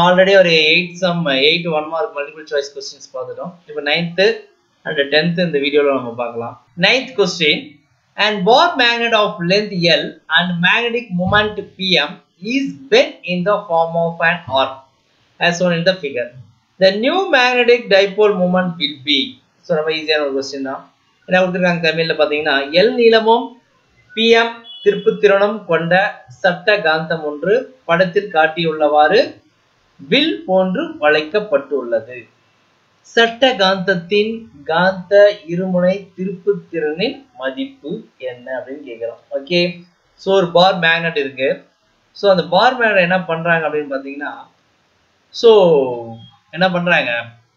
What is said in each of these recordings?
Already ஒரு eight some eight one mark multiple choice questions பார்த்துட்டோம் இப்போ நைன்த்து அண்ட் டென்த்து இந்த வீடியோவில் நம்ம பார்க்கலாம் ninth question and bar magnet of length L and magnetic moment PM is bent in the form of an arc as shown in the figure. The new magnetic dipole moment will be so ரொம்ப ஈஸியான ஒரு question தான் என்ன கொடுத்துருக்காங்க தமிழில் பார்த்தீங்கன்னா L நீளமும் PM திருப்புத்திறனும் கொண்ட சட்ட காந்தம் ஒன்று படத்தில் காட்டியுள்ளவாறு வில் போன்று வளைக்கப்பட்டுள்ளது சட்ட காந்தத்தின் காந்த இருமுனை திருப்புத்திறனின் மதிப்பு என்ன அப்படின்னு கேட்குறோம் ஓகே ஸோ ஒரு பார் மேக்னெட் இருக்கு ஸோ அந்த பார் மேக்னெட் என்ன பண்றாங்க அப்படின்னு பார்த்தீங்கன்னா ஸோ என்ன பண்றாங்க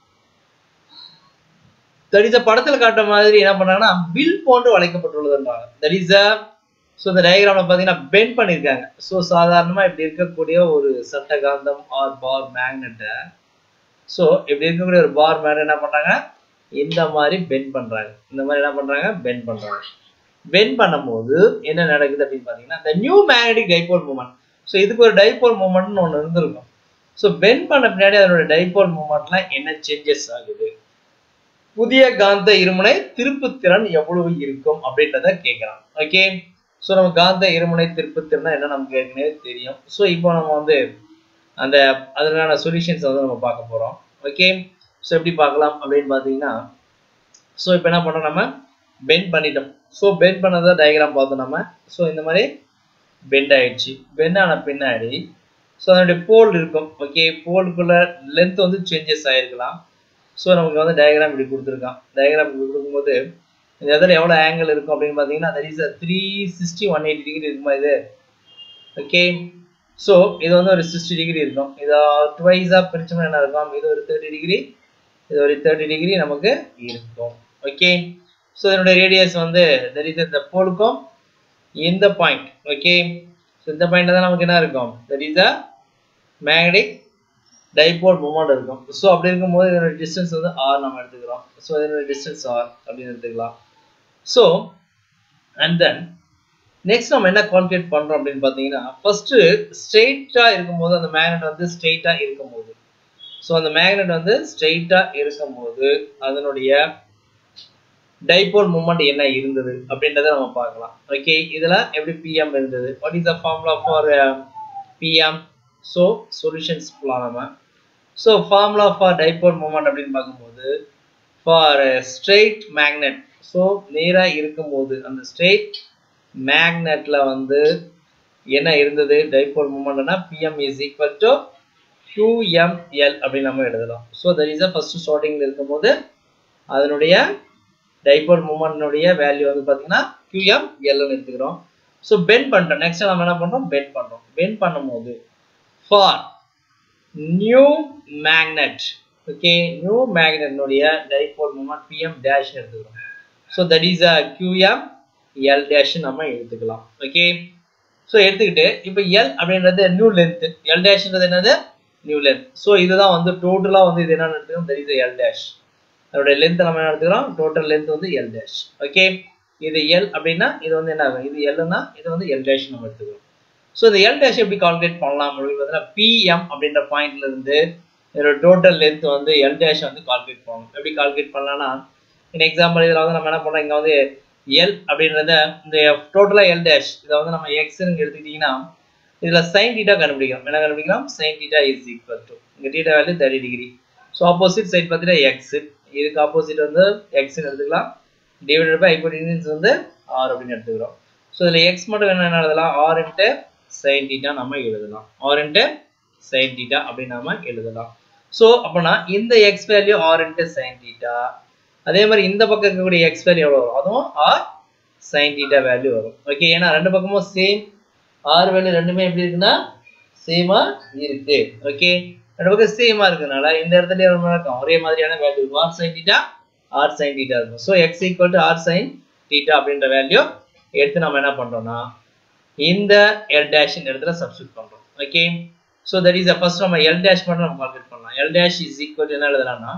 தட் இஸ் படத்துல காட்டுற மாதிரி என்ன பண்றாங்கன்னா வில் போன்று வளைக்கப்பட்டுள்ளதுன்றாங்க தட் இஸ் அ ஸோ இந்த டயக்ராம்ல பார்த்தீங்கன்னா பெண்ட் பண்ணியிருக்காங்க ஸோ சாதாரணமாக இப்படி இருக்கக்கூடிய ஒரு சட்ட காந்தம் ஆர் பார் மேக்னெட்டை ஸோ இப்படி இருக்கக்கூடிய ஒரு பார் மேக்னெட் என்ன பண்றாங்க இந்த மாதிரி பெண்ட் பண்றாங்க இந்த மாதிரி என்ன பண்றாங்க பெண்ட் பண்றாங்க பெண்ட் பண்ணும்போது என்ன நடக்குது அப்படின்னு பார்த்தீங்கன்னா இந்த new magnetic dipole moment so இதுக்கு ஒரு டைபோல் மூமெண்ட்னு ஒன்று இருந்திருக்கும் ஸோ பெண்ட் பண்ண பின்னாடி அதனோட டைபோல் மூமெண்ட்லாம் என்ன சேஞ்சஸ் ஆகுது புதிய காந்த இருமுனை திருப்புத்திறன் எவ்வளவு இருக்கும் அப்படின்றத கேட்கலாம் ஓகே ஸோ நம்ம காந்த இருமுனை திருப்புத்திறன் என்ன நமக்கு ஏற்கனவே தெரியும் ஸோ இப்போ நம்ம வந்து அந்த அதனான சொல்யூஷன்ஸ் வந்து நம்ம பார்க்க போகிறோம் ஓகே ஸோ எப்படி பார்க்கலாம் அப்படின்னு பார்த்தீங்கன்னா ஸோ இப்போ என்ன பண்ணுறோம் நம்ம பெண்ட் பண்ணிட்டோம் ஸோ பெண்ட் பண்ணதை டயக்ராம் பார்த்தோம் நம்ம ஸோ இந்த மாதிரி பெண்ட் ஆயிடுச்சு பெண்ட் ஆன பின்னாடி ஸோ அதனுடைய போல் இருக்கும் ஓகே போலுக்குள்ள லென்த் வந்து சேஞ்சஸ் ஆகிருக்கலாம் ஸோ நமக்கு வந்து டயக்ராம் இப்படி கொடுத்துருக்கான் டயக்ராம் இப்படி கொடுக்கும்போது இந்த இடத்துல எவ்வளோ ஆங்கிள் இருக்கும் அப்படின்னு பார்த்தீங்கன்னா that is three sixty one eighty degree இருக்குமா இது ஓகே ஸோ இது வந்து ஒரு சிக்ஸ்டி டிகிரி இருக்கும் இதை டுவைஸாக பிரிச்சோம்னா என்ன இருக்கும் இது ஒரு தேர்ட்டி டிகிரி இது ஒரு தேர்ட்டி டிகிரி நமக்கு இருக்கும் ஓகே ஸோ இதனுடைய ரேடியஸ் வந்து தட் இஸ் இந்த போலுக்கும் இந்த பாயிண்ட் ஓகே ஸோ இந்த பாயிண்ட் தான் நமக்கு என்ன இருக்கும் that is a magnetic dipole moment இருக்கும் ஸோ அப்படி இருக்கும்போது இதோட டிஸ்டன்ஸ் வந்து ஆர் நம்ம எடுத்துக்கிறோம் ஸோ இதோட டிஸ்டன்ஸ் ஆர் அப்படின்னு எடுத்துக்கலாம் ஸோ அண்ட் தென் நெக்ஸ்ட் நம்ம என்ன கால்குலேட் பண்ணுறோம் அப்படின்னு பார்த்தீங்கன்னா ஃபர்ஸ்ட் ஸ்ட்ரெயிட்டாக இருக்கும்போது அந்த மேக்னெட் வந்து ஸ்ட்ரெயிட்டாக இருக்கும்போது ஸோ அந்த மேக்னெட் வந்து ஸ்ட்ரெயிட்டாக இருக்கும்போது அதனுடைய டைபோல் மூமெண்ட் என்ன இருந்தது அப்படின்றத நம்ம பார்க்கலாம் ஓகே இதில் எப்படி பிஎம் இருந்தது what is the formula for PM so solutions போகலாம் நம்ம so formula for dipole moment அப்படின்னு பார்க்கும்போது ஃபார் ஸ்ட்ரெயிட் மேக்னெட் ஸோ நேராக இருக்கும்போது அந்த ஸ்ட்ரெயிட் மேக்னெட்டில் வந்து என்ன இருந்தது டைபோல் மூமெண்ட்னா PM is equal to QML அப்படின்னு நம்ம எழுதலாம் ஸோ தட் இஸ் ஃபர்ஸ்ட் ஸ்டார்டிங்கில் இருக்கும்போது அதனுடைய டைபோல் மூமெண்ட்னுடைய வேல்யூ வந்து பார்த்தீங்கன்னா QMLன்னு எடுத்துக்கிறோம் ஸோ பெண்ட் பண்ணுறோம் நெக்ஸ்ட் நம்ம என்ன பண்ணுறோம் பெண்ட் பண்ணுறோம் பெண்ட் பண்ணும்போது for new magnet okay new மேக்னெட்னுடைய டைபோல் மூமெண்ட் பிஎம் டேஷ் எடுத்துக்கிறோம் so that is a QM L dash நம்ம எடுத்துக்கலாம் ஓகே ஸோ எடுத்துக்கிட்டு இப்போ எல் அப்படின்றது நியூ லென்த் எல் டேஷ்ன்றது என்னது நியூ லென்த் ஸோ இதுதான் வந்து டோட்டலாக வந்து இது என்னன்னு எடுத்துக்கிறோம் தட் இஸ் எல் டேஷ் அதோட லென்த் நம்ம என்ன எடுத்துக்கிறோம் டோட்டல் லென்த் வந்து எல் டேஷ் ஓகே இது எல் அப்படின்னா இது வந்து என்ன ஆகும் இது எல்னா இது வந்து எல் டேஷ் நம்ம எடுத்துக்கிறோம் ஸோ இந்த எல் டேஷ் எப்படி கால்குலேட் பண்ணலாம் அப்படின்னு பார்த்தீங்கன்னா பிஎம் அப்படின்ற பாயிண்ட்ல இருந்து இதோட டோட்டல் லென்த் வந்து எல் டேஷ் வந்து கால்குலேட் பண்ணணும் எப்படி கால்குலேட் பண்ணலாம்னா இன் எக்ஸாம்பிள் இதில் வந்து நம்ம என்ன பண்ணுறோம் இங்கே வந்து எல் அப்படின்றத இந்த டோட்டலாக எல் டேஷ் இதை வந்து நம்ம எக்ஸ்ன்னு எடுத்துக்கிட்டிங்கன்னா இதில் சைன் டீட்டா கண்டுபிடிக்கலாம் என்ன கண்டுபிடிக்கலாம் sine theta is equal to இங்கே theta value thirty degree so opposite side பார்த்தீங்கன்னா எக்ஸ் இதுக்கு ஆப்போசிட் வந்து எக்ஸ்ன்னு எடுத்துக்கலாம் டிவைடட் பை ஹைப்போடெனிஸ் வந்து ஆர் அப்படின்னு எடுத்துக்கிறோம் ஸோ இதில் எக்ஸ் மட்டும் என்ன எழுதலாம் ஆர் இன்ட்டு சைன் டீட்டா நம்ம எழுதலாம் ஆர் இன்ட்டு சைன் டீட்டா அப்படின்னு நாம எழுதலாம் ஸோ அப்போனா இந்த X value R into sine theta அதே மாதிரி இந்த பக்கம் இருக்கக்கூடிய எக்ஸ் வேல்யூ எவ்வளோ வரும் அதுவும் ஆர் சைன் டீட்டா வேல்யூ வரும் ஓகே ஏன்னா ரெண்டு பக்கமும் சேம் ஆர் வேல்யூ ரெண்டுமே எப்படி இருக்குன்னா சேமா இருக்கு ஓகே ரெண்டு பக்கம் சேமா இருக்கனால இந்த இடத்துல இருக்கும் ஒரே மாதிரியான value R sine theta R sine theta இருக்கும் so X equal to R sine theta அப்படின்ற வேல்யூ எடுத்து நம்ம என்ன பண்றோம்னா இந்த எல் டேஷ் இந்த இடத்துல சப்ஸ்டியூட் பண்றோம் okay so that is first நம்ம எல் டேஷ் மட்டும் நம்ம கால்குலேட் பண்ணலாம் எல் டேஷ் இஸ் ஈக்குவல் என்ன எழுதலாம்னா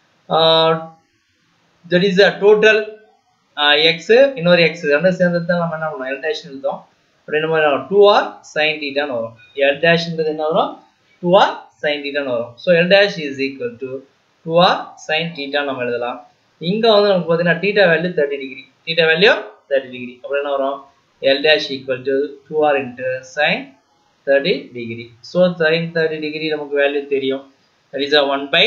that is a total X இன்னொரு எக்ஸ் ரெண்டும் சேர்ந்து தான் நம்ம என்ன பண்ணோம் எல் டேஷ் எழுதோம் அப்படின்னு மாதிரி டூ ஆர் சைன் டீட்டான்னு வரும் எல் டேஷ்ன்றது என்ன வரும் டூ ஆர் சைன் தீட்டான்னு வரும் so L dash is equal to two R sine theta நம்ம எழுதலாம் இங்கே வந்து நமக்கு பார்த்தீங்கன்னா theta value thirty degree theta value thirty degree அப்புறம் என்ன வரும் L dash equal to two R into sine thirty degree so sine thirty degree நமக்கு வேல்யூ தெரியும் that is one by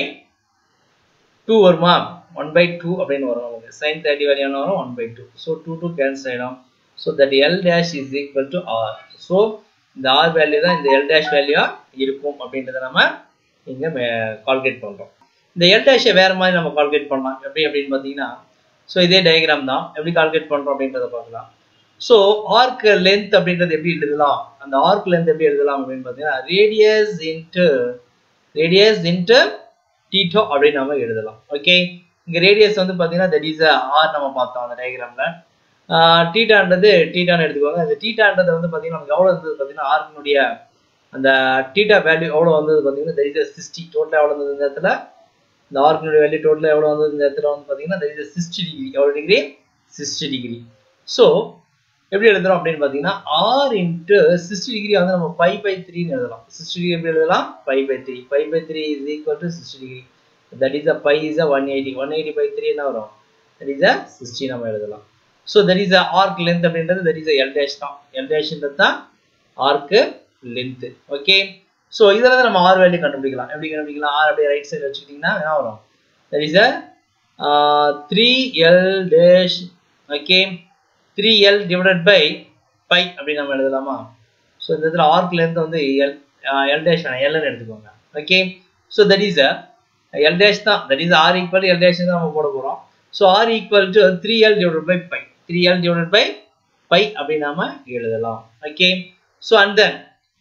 two வருமா ஒன் பை டூ அப்படின்னு வரும் நமக்கு sine thirty value என்ன வரும் one by two so two two cancel ஆகிடும் so that L dash is equal to R so இந்த ஆர் வேல்யூ தான் இந்த எல் டேஷ் வேல்யூ இருக்கும் அப்படின்றத நம்ம இங்கே கால்குலேட் பண்ணுறோம் இந்த எல் டேஷை வேறு மாதிரி நம்ம கால்குலேட் பண்ணலாம் எப்படி அப்படின்னு பார்த்தீங்கன்னா ஸோ இதே டயக்ராம் தான் எப்படி கால்குலேட் பண்ணுறோம் அப்படின்றத பார்க்கலாம் ஸோ ஆர்க் லென்த் அப்படின்றது எப்படி எழுதலாம் அந்த ஆர்க் லென்த் எப்படி எழுதலாம் அப்படின்னு பார்த்தீங்கன்னா radius into radius into theta அப்படின்னு நம்ம எழுதலாம் ஓகே இங்கே ரேடியஸ் வந்து பார்த்தீங்கன்னா தட் இஸ் ஆர் நம்ம பார்த்தோம் அந்த டயக்ராமில் டீட்டான்றது டீட்டான்னு எடுத்துக்கோங்க அந்த டீட்டான்றது வந்து பார்த்தீங்கன்னா நமக்கு எவ்வளோ இருந்தது பார்த்தீங்கன்னா ஆர்க்கினுடைய அந்த டீட்டா வேல்யூ எவ்வளோ வந்தது பார்த்தீங்கன்னா தட் இஸ் சிக்ஸ்டி டோட்டலாக எவ்வளோ இருந்தது இந்த இடத்துல இந்த ஆர்க்கினுடைய வேல்யூ டோட்டலாக எவ்வளோ வந்தது இந்த இடத்துல வந்து பார்த்தீங்கன்னா தட் இஸ் சிக்ஸ்டி டிகிரி எவ்வளோ டிகிரி சிக்ஸ்டி டிகிரி ஸோ எப்படி எழுதுறோம் அப்படின்னு பார்த்தீங்கன்னா ஆர் இன்ட்டு சிக்ஸ்டி டிகிரி வந்து நம்ம ஃபைவ் பை த்ரீன்னு எழுதலாம் சிக்ஸ்டி டிகிரி எப்படி எழுதலாம் five by three five by three is equal to sixty degree that is a five is a one eighty one eighty by three என்ன வரும் that is a sixty நம்ம எழுதலாம் so that is a arc length அப்படின்றது that is L dash தான் L டேஷ்ன்றது தான் arc length okay so இதில் தான் நம்ம ஆர் வேல்யூ கண்டுபிடிக்கலாம் எப்படி கண்டுபிடிக்கலாம் ஆர் அப்படியே ரைட் சைடு வச்சுக்கிட்டிங்கன்னா என்ன வரும் that is a three L dash okay three L divided by pi அப்படின்னு நம்ம எழுதலாமா ஸோ இந்த இதில் ஆர்க் லென்த் வந்து எல் எல் டேஷ் வேணாம் எல்னு எடுத்துக்கோங்க okay so that is a L dash தான் that is R equal L dash தான் நம்ம போட போகிறோம் so R equal to three L divided by pi three L divided by pi அப்படின்னு நாம எழுதலாம் okay so and then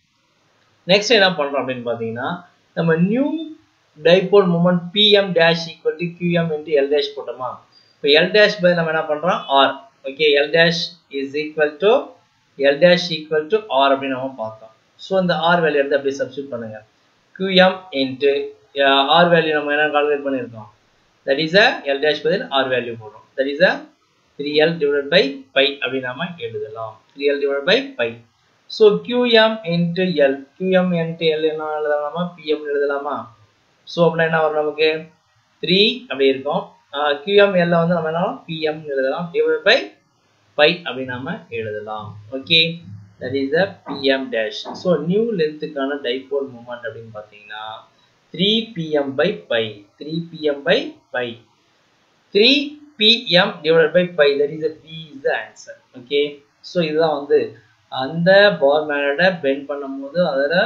next என்ன பண்ணுறோம் அப்படின்னு பார்த்தீங்கன்னா நம்ம new dipole moment PM dash equal to QM into L dash போட்டோமா இப்போ எல் டேஷ் பதில் நம்ம என்ன பண்ணுறோம் R okay L dash is equal to L dash equal to R அப்படின்னு நம்ம பார்த்தோம் ஸோ இந்த ஆர் வேல்யூ எடுத்து அப்படியே சப்ஸ்டியூட் பண்ணுங்க கியூஎம் இன்ட்டு ஆர் வேல்யூ நம்ம என்ன கால்குலேட் பண்ணியிருக்கோம் that is a L dash பதில் ஆர் வேல்யூ போடுறோம் that is a three L divide by pi அப்படி நாம எழுதலாம் three L divide by pi so QM into L QM into L என்ன எழுதலாமா பிஎம் எழுதலாமா ஸோ அப்படின்னா என்ன வரும் நமக்கு த்ரீ அப்படி இருக்கும் கியூஎம் எல்ல வந்து நம்ம என்ன பிஎம் எழுதலாம் டிவைட் பை பை அப்படி நாம எழுதலாம் okay that is a PM dash so new லென்த்துக்கான டைபோல் மூமெண்ட் அப்படின்னு பார்த்தீங்கன்னா three PM by pi three PM by pi three PM divide by pi that is a P is the answer okay so இதுதான் வந்து அந்த பார் மேனோட bend பண்ணும்போது அதில்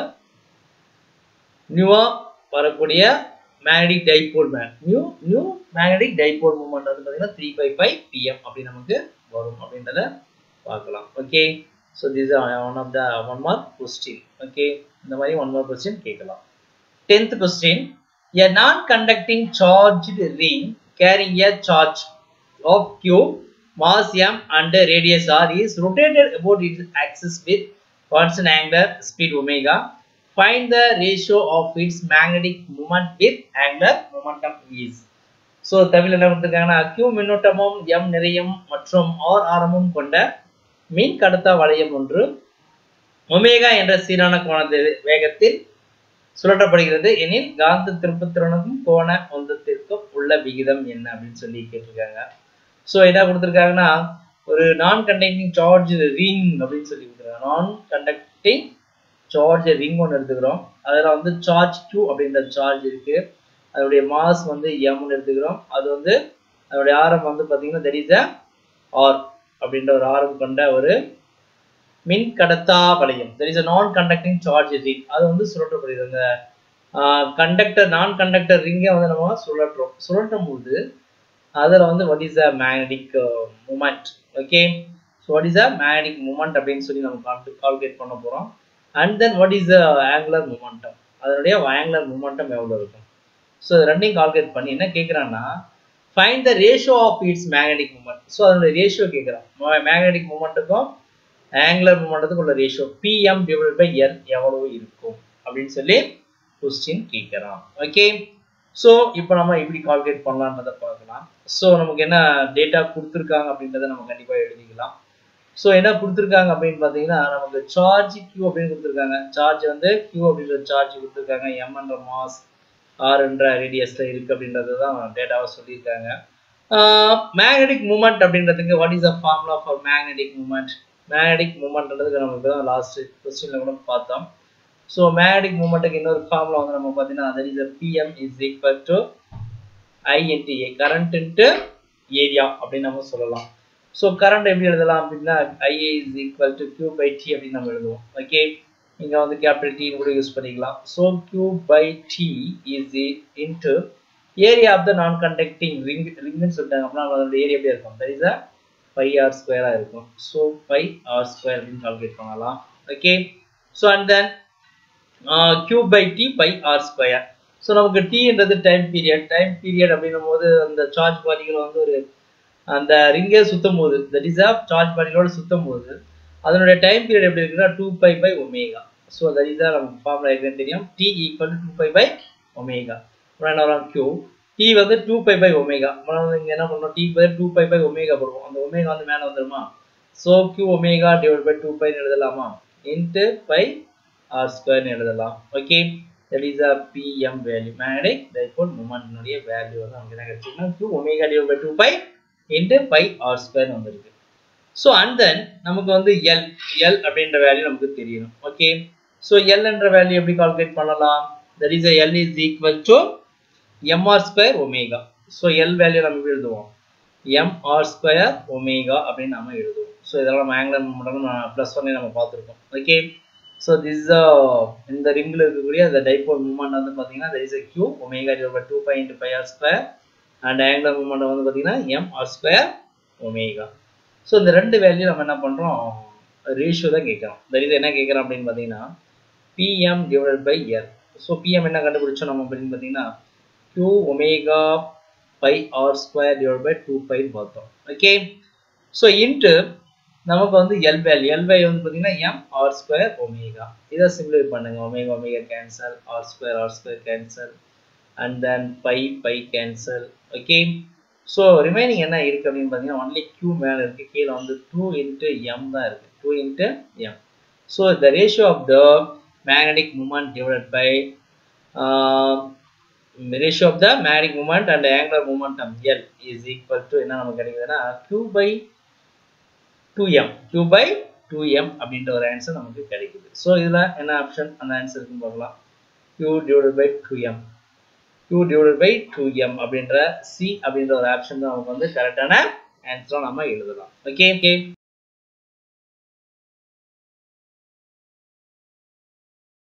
நியூவாக வரக்கூடிய magnetic dipole man new new magnetic dipole moment வந்து பார்த்தீங்கன்னா three by five PM அப்படி நமக்கு வரும் அப்படின்றத பார்க்கலாம் okay so this one of the one mark question okay இந்த மாதிரி ஒன் மார்க் கொஸ்டின் கேட்கலாம் tenth question a non conducting charged ring carrying a charge of Q mass m and radius r is rotated about its axis with constant angular speed omega. Find the ratio of its magnetic moment with angular momentum is. So Tamil என்ன கொடுத்துருக்காங்கன்னா Q மின்னோட்டமும் M நிறையும் மற்றும் R ஆரமும் கொண்ட மின் கடத்தா வளையம் ஒன்று ஒமேகா என்ற சீரான கோணத்தில் வேகத்தில் சுழற்றப்படுகிறது எனில் காந்த திருப்பத்திறனுக்கும் கோண ஒந்தத்திற்கும் உள்ள விகிதம் என்ன அப்படின்னு சொல்லி கேட்டிருக்காங்க ஸோ என்ன கொடுத்துருக்காங்கன்னா ஒரு நான் கண்டக்டிங் சார்ஜ் ரிங் அப்படின்னு சொல்லி கொடுத்துருக்காங்க நான் கண்டக்டிங் சார்ஜ் ரிங் ஒன்று எடுத்துக்கிறோம் அதில் வந்து சார்ஜ் டூ அப்படின்ற சார்ஜ் இருக்கு அதோடைய மாஸ் வந்து எம்னு எடுத்துக்கிறோம் அது வந்து அதோடைய ஆரம் வந்து பார்த்தீங்கன்னா தெர் இஸ் ஆர் அப்படின்ற ஒரு ஆரம் கொண்ட ஒரு மின் கடத்தா வளையம் தெர் இஸ் அ நான் கண்டக்டிங் சார்ஜ் ரிங் அது வந்து சுழற்றப்படுகிறது அந்த கண்டக்டர் நான் கண்டக்டர் ரிங்கை வந்து நம்ம சுழற்றுறோம் சுழற்றும் போது அதில் வந்து what is a magnetic moment okay so what is a magnetic moment அப்படின்னு சொல்லி நம்ம கால்குலேட் பண்ண போகிறோம் and then what is a angular momentum அதனுடைய ஆங்குலர் மூமெண்டம் எவ்வளோ இருக்கும் ஸோ ரெண்டையும் கால்குலேட் பண்ணி என்ன கேட்குறான்னா find the ratio of its magnetic moment so அதனுடைய ரேஷியோ கேட்குறான் மேக்னடிக் மூமெண்ட்டுக்கும் ஆங்குலர் மூமெண்ட்டுக்கும் உள்ள ratio PM divide by L எவ்வளோ இருக்கும் அப்படின்னு சொல்லி கொஸ்டின் கேட்குறான் ஓகே ஸோ இப்போ நம்ம எப்படி கால்குலேட் பண்ணலான்றதை பார்க்கலாம் ஸோ நமக்கு என்ன டேட்டா கொடுத்துருக்காங்க அப்படின்றத நம்ம கண்டிப்பாக எழுதிக்கலாம் ஸோ என்ன கொடுத்துருக்காங்க அப்படின்னு பார்த்தீங்கன்னா நமக்கு சார்ஜ் கியூ அப்படின்னு கொடுத்துருக்காங்க சார்ஜ் வந்து கியூ அப்படின்ற சார்ஜ் கொடுத்துருக்காங்க எம்என்ற மாஸ் ஆர்ன்ற ரேடியஸ்ல இருக்கு அப்படின்றது தான் டேட்டாவை சொல்லியிருக்காங்க மேக்னெட்டிக் மூமெண்ட் அப்படின்றதுக்கு what is the formula for magnetic moment magnetic மூமெண்ட்ன்றதுக்கு நமக்கு தான் லாஸ்ட் கொஸ்டின்ல கூட பார்த்தோம் ஸோ மேக்னெட்டிக் மூமெண்ட்டுக்கு இன்னொரு ஃபார்முலா வந்து நம்ம பார்த்தீங்கன்னா that is PM is equal to I into A current into area அப்படின்னு நம்ம சொல்லலாம் ஸோ கரண்ட் எப்படி எழுதலாம் அப்படின்னா IA is equal to Q by T அப்படின்னு நம்ம எழுதுவோம் ஓகே இங்கே வந்து கேபிட்டல் டின்னு கூட யூஸ் பண்ணிக்கலாம் so Q by T is into area of the non conducting ring ரிங்னு சொல்லிட்டாங்க அப்படின்னா அதோட ஏரியா எப்படி இருக்கும் தட் இஸ் பை ஆர் ஸ்கொயராக இருக்கும் ஸோ பை ஆர் ஸ்கொயர் அப்படின்னு கால்குலேட் பண்ணலாம் okay so and then Q by T pi R square so நமக்கு டீன்றது டைம் பீரியட் டைம் பீரியட் அப்படின்னும் போது அந்த சார்ஜ் பார்ட்டிகள் வந்து ஒரு அந்த ரிங்கே சுத்தும் போது தட் இஸ் ஆஃப் சார்ஜ் பார்ட்டிகளோட சுத்தும் போது அதனுடைய டைம் பீரியட் எப்படி இருக்குன்னா two pi by omega so that is நமக்கு ஃபார்முலா இருக்குன்னு தெரியும் T equal to two pi by omega அப்புறம் என்ன வரும் கியூ டி வந்து டூ பை பை ஒமேகா அப்புறம் வந்து இங்கே என்ன பண்ணோம் T by two pi by omega போடுவோம் அந்த ஒமேகா வந்து மேலே வந்துருமா so Q omega divide by two பைன்னு எழுதலாமா இன்ட்டு பை ஆர் ஸ்கொயர்னு எழுதலாம் okay that is a PM value magnetic dipole மூமெண்ட்னுடைய வேல்யூ வந்து நமக்கு என்ன கிடைச்சிருக்குன்னா Q omega divide by two pi into pi R ஸ்கொயர்னு வந்திருக்கு ஸோ அண்ட் தென் நமக்கு வந்து எல் எல் அப்படின்ற வேல்யூ நமக்கு தெரியணும் ஓகே ஸோ எல் என்ற வேல்யூ எப்படி கால்குலேட் பண்ணலாம் that is L is equal to MR square omega so L value நம்ம எப்படி எழுதுவோம் எம்ஆர் ஸ்கொயர் ஒமேகா அப்படின்னு நம்ம எழுதுவோம் ஸோ இதெல்லாம் நம்ம ஆங்குலர் மூமெண்ட் ப்ளஸ் ஒன்னே நம்ம பார்த்துருக்கோம் ஓகே ஸோ திஸ் இந்த ரிங்கில் இருக்கக்கூடிய அந்த டைபோல் மூமெண்ட் வந்து பார்த்தீங்கன்னா that is a q omega divide two pi into pi R square and angular moment வந்து பார்த்தீங்கன்னா M R square omega so இந்த ரெண்டு வேல்யூ நம்ம என்ன பண்ணுறோம் ரேஷியோ தான் கேட்குறோம் இந்த இது என்ன கேட்குறோம் அப்படின்னு பார்த்தீங்கன்னா PM divide by L so PM என்ன கண்டுபிடிச்சோம் நம்ம அப்படின்னு பார்த்தீங்கன்னா q omega pi R square divide by two பைன்னு பார்த்தோம் ஓகே ஸோ இன்ட்டு நமக்கு வந்து எல் வேல்யூ எல் வேல்யூ வந்து பார்த்தீங்கன்னா எம் ஆர் ஸ்கொயர் ஒமேகா இதை சிம்பிளை பண்ணுங்க omega omega cancel R square R square cancel and then pi pi cancel okay so remaining என்ன இருக்குது அப்படின்னு பார்த்தீங்கன்னா ஒன்லி கியூ மேலே இருக்குது கீழே வந்து டூ இன்ட்டு எம் தான் இருக்குது two into M so the ratio of the magnetic moment divide by ratio of the magnetic moment and angular momentum L is equal to என்ன நமக்கு கிடைக்குதுன்னா Q by two M Q by two M அப்படின்ற ஒரு answer நமக்கு கிடைக்குது so இதில் என்ன option அந்த ஆன்சர் இருக்குன்னு பார்க்கலாம் Q divide by two M Q divide by two M அப்படின்ற சி அப்படின்ற ஒரு ஆப்ஷன் தான் நமக்கு வந்து கரெக்டான ஆன்சராக நம்ம எழுதலாம் ஓகே ஓகே